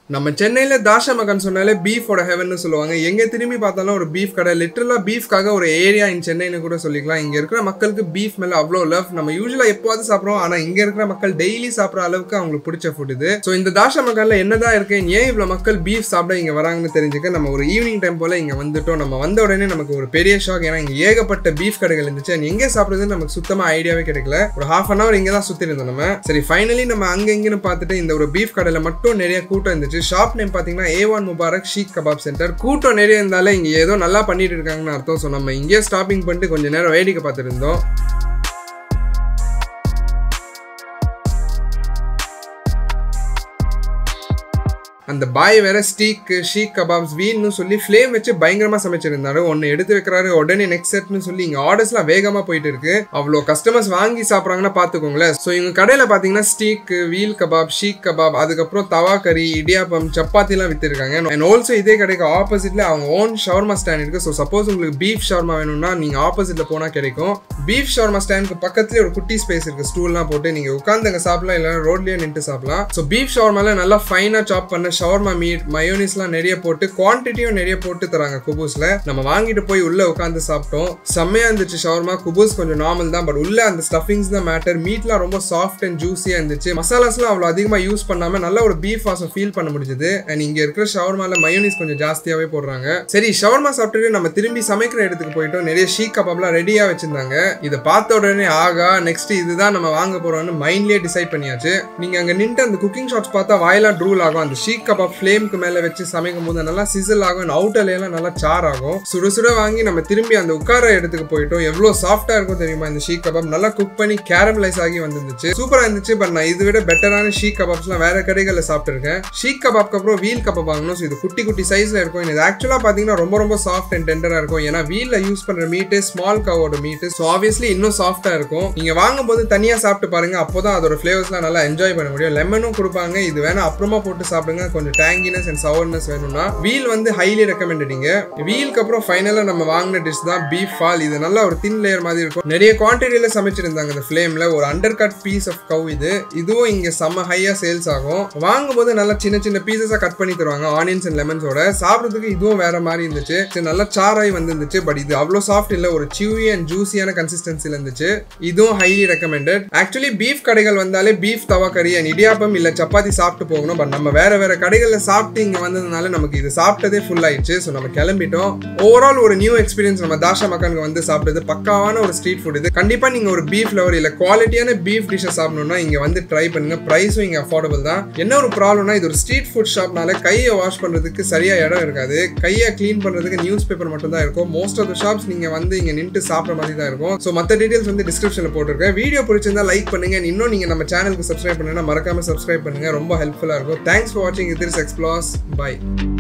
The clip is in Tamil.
நம்ம சென்னையில தாஷா மகான் சொன்னாலே பீஃபோட ஹெவன் சொல்லுவாங்க எங்க திரும்பி பார்த்தாலும் ஒரு பீஃப் கடை லிட்டரலா பீஃப்காக ஒரு ஏரியா இன் சென்னைன்னு கூட சொல்லிக்கலாம் இங்க இருக்கிற மக்களுக்கு பீஃப் மேல அவ்வளோ லவ் நம்ம யூஸ்வலா எப்போவாது சாப்பிடுறோம் ஆனா இங்க இருக்கிற மக்கள் டெய்லி சாப்பிடுற அளவுக்கு அவங்களுக்கு பிடிச்ச ஃபுட் இது ஸோ இந்த தாஷா மகான்ல என்னதான் இருக்கு ஏன் இவ்வளவு மக்கள் பீஃப் சாப்பிட இங்க வராங்கன்னு தெரிஞ்சுக்க நம்ம ஒரு ஈவினிங் டைம் போல இங்க வந்துட்டோம் நம்ம வந்த உடனே நமக்கு ஒரு பெரிய ஷாக் ஏன்னா இங்க ஏகப்பட்ட பீஃப் கடைகள் இருந்துச்சு and எங்க சாப்பிடுறதுன்னு நமக்கு சுத்தமா ஐடியாவே கிடைக்கல ஒரு ஹாஃப் அன் அவர் இங்க தான் சுத்தி இருந்தோம் நம்ம சரி ஃபைனலி நம்ம அங்க இங்கன்னு பார்த்துட்டு இந்த ஒரு பீஃப் கடையில மட்டும் நிறைய கூட்டம் இருந்துச்சு ஷாப் நேம் பாத்தீங்கன்னா A one Mubarak seekh kebab centre கூட்டம் நிறைய இருந்தாலே இங்க ஏதோ நல்லா பண்ணிட்டு இருக்காங்கன்னு அர்த்தம் ஸோ நம்ம இங்கேயே ஸ்டாப்பிங் பண்ணிட்டு கொஞ்ச நேரம் வேடிக்கை பார்த்துட்டு இருந்தோம் அந்த பாய் வேற ஸ்டீக் ஷீக் கபாப்ஸ் வீல்னு சொல்லி ஃப்ளேம் வச்சு பயங்கரமா சமைச்சிருந்தாரு ஒன்னு எடுத்து வைக்கிறாரு உடனே நெக்ஸ்ட் செட்னு சொல்லி இங்க ஆர்டர்ஸ்லாம் வேகமா போயிட்டு இருக்கு அவ்வளோ கஸ்டமர்ஸ் வாங்கி சாப்பிட்றாங்கன்னா பாத்துக்கோங்களேன் ஸோ இவங்க கடையில பாத்தீங்கன்னா ஸ்டீக் வீல் கபாப் ஷீக் கபாப் அதுக்கப்புறம் தவா கறி இடியாப்பம் சப்பாத்திலாம் வித்துருக்காங்க அண்ட் ஆல்சோ இதே கடைக்கு ஆப்போசிட்ல அவங்க ஓன் ஷவர்மா ஸ்டாண்ட் இருக்கு ஸோ சப்போஸ் உங்களுக்கு பீஃப் ஷவர்மா வேணும்னா நீங்க ஆப்போசிட்ல போனா கிடைக்கும் பீஃப் ஷவர்மா ஸ்டாண்டுக்கு பக்கத்துலேயே ஒரு குட்டி ஸ்பேஸ் இருக்கு ஸ்டூல்லாம் போட்டு நீங்க உட்காந்து அங்க சாப்பிடலாம் இல்லைன்னா ரோட்லயே நின்று சாப்பிடலாம் ஸோ பீஃப் ஷவர்மால நல்லா ஃபைனா சாப் பண்ண ஷவர்மா மீட் மயோனிஸ்லாம் நிறைய போட்டு குவான்டிட்டியும் நிறைய போட்டு தராங்க குபூஸ்ல நம்ம வாங்கிட்டு போய் உள்ள உட்காந்து சாப்பிட்டோம் செம்மையா இருந்துச்சு ஷவர்மா குபூஸ் கொஞ்சம் நார்மல் தான் பட் உள்ள அந்த ஸ்டஃபிங்ஸ் தான் மேட்டர் மீட்லாம் ரொம்ப சாஃப்ட் அண்ட் ஜூஸியா இருந்துச்சு மசாலாஸ்லாம் அவ்வளோ அதிகமா யூஸ் பண்ணாம நல்ல ஒரு பீஃப் வாசம் ஃபீல் பண்ண முடிஞ்சது அண்ட் இங்க இருக்கிற ஷவர்மால மயோனிஸ் கொஞ்சம் ஜாஸ்தியாவே போடுறாங்க சரி ஷவர்மா சாப்பிட்டுட்டு நம்ம திரும்பி சமைக்கிற இடத்துக்கு போயிட்டோம் நிறைய ஷீக் கபாப்லாம் ரெடியா வச்சிருந்தாங்க இதை பார்த்த உடனே ஆகா நெக்ஸ்ட் இதுதான் நம்ம வாங்க போறோம்னு மைண்ட்லயே டிசைட் பண்ணியாச்சு நீங்க அங்க நின்று அந்த குக்கிங் ஷாப்ஸ் பார்த்தா வாயிலாம் ட்ரூல் ஆகும் அந்த ஷீக் கபாப் ஃப்ளேம்க்கு மேல வச்சு சமைக்கும் போது நல்லா சிசில் ஆகும் அவுட்டர்ல எல்லாம் நல்லா சார் ஆகும் சுட சுட வாங்கி நம்ம திரும்பி அந்த உட்கார இடத்துக்கு போயிட்டோம் எவ்வளவு சாஃப்டா இருக்கும் தெரியுமா இந்த ஷீக் கபாப் நல்லா குக் பண்ணி கேரமலைஸ் ஆகி வந்துருந்துச்சு சூப்பரா இருந்துச்சு பட் நான் இதை விட பெட்டரான ஷீக் கபாப்ஸ்லாம் வேற கடைகளில் சாப்பிட்டுருக்கேன் ஷீக் கபாப்க்கு அப்புறம் வீல் கபாப் வாங்கணும் ஸோ இது குட்டி குட்டி சைஸ்ல இருக்கும் இது ஆக்சுவலா பாத்தீங்கன்னா ரொம்ப ரொம்ப சாஃப்ட் அண்ட் டெண்டரா இருக்கும் ஏன்னா வீல்ல யூஸ் பண்ற மீட்டு ஸ்மால் கவோட மீட்டு ஸோ ஆப்வியஸ்லி இன்னும் சாஃப்டா இருக்கும் நீங்க வாங்கும்போது தனியா சாப்பிட்டு பாருங்க அப்போதான் அதோட ஃபிளேவர்ஸ்லாம் நல்லா என்ஜாய் பண்ண முடியும் லெமனும் கொடுப்பாங்க இது வேணா அப்புறமா போட்டு சாப்பிடுங்க கொஞ்சம் டேங்கினஸ் அண்ட் சவர்னஸ் வேணும்னா வீல் வந்து ஹைலி ரெக்கமெண்டடிங்க வீலுக்கு அப்புறம் ஃபைனலாக நம்ம வாங்கின டிஷ் தான் பீஃப் ஃபால் இது நல்லா ஒரு தின் லேயர் மாதிரி இருக்கும் நிறைய குவான்டிட்டியில சமைச்சிருந்தாங்க இந்த ஃப்ளேம்ல ஒரு under cut piece of cow இது இதுவும் இங்க செம்ம ஹையா சேல்ஸ் ஆகும் வாங்கும்போது நல்லா சின்ன சின்ன பீசஸா கட் பண்ணி தருவாங்க ஆனியன்ஸ் அண்ட் லெமன்ஸோட சாப்பிட்றதுக்கு இதுவும் வேற மாதிரி இருந்துச்சு சரி, நல்லா சாராய் வந்துருந்துச்சு பட் இது அவ்வளோ சாஃப்ட் இல்லை ஒரு சியூவி அண்ட் ஜூசியான கன்சிஸ்டன்சில இருந்துச்சு இதுவும் ஹைலி ரெக்கமெண்டட் ஆக்சுவலி பீஃப் கடைகள் வந்தாலே பீஃப் தவா கறி அண்ட் இடியாப்பம் இல்ல சப்பாத்தி சாப்பிட்டு போகணும் பட் நம்ம வேற வேற கடைகள்ல சாப்பிட்டு இங்க வந்ததுனால நமக்கு இது சாப்பிட்டதே ஃபுல் ஆயிடுச்சு ஸோ நம்ம கிளம்பிட்டோம் ஓவரால் ஒரு நியூ எக்ஸ்பீரியன்ஸ் நம்ம தாஷா மக்கானுக்கு வந்து சாப்பிட்டது பக்காவான ஒரு ஸ்ட்ரீட் ஃபுட் இது கண்டிப்பா நீங்க ஒரு பீஃப் லவர் இல்ல குவாலிட்டியான பீஃப் டிஷ்ஷை சாப்பிடணும்னா இங்க வந்து ட்ரை பண்ணுங்க ப்ரைஸும் இங்க அஃபோர்டபுள் தான் என்ன ஒரு ப்ராப்ளம்னா இது ஒரு ஸ்ட்ரீட் ஃபுட் ஷாப்னால கையை வாஷ் பண்றதுக்கு சரியா இடம் இருக்காது கையை க்ளீன் பண்றதுக்கு நியூஸ் பேப்பர் மட்டும் தான் இருக்கும் மோஸ்ட் ஆஃப் த ஷாப்ஸ் நீங்க வந்து இங்க நின்று சாப்பிட்ற மாதிரி தான் இருக்கும் ஸோ மற்ற டீடைல்ஸ் வந்து டிஸ்கிரிப்ஷன்ல போட்டிருக்கேன் வீடியோ பிடிச்சிருந்தா லைக் பண்ணுங்க and இன்னும் நீங்க நம்ம சேனலுக்கு சப்ஸ்கிரைப் பண்ணுன்னா மறக்காம சப்ஸ்கிரைப் பண்ணுங்க ரொம்ப ஹெல்ப்ஃபுல்லா இருக்கும் தேங்க்ஸ் ஃபார் வாட்சிங் இட் இஸ் எக்ஸ்ப்ளாஸ் பை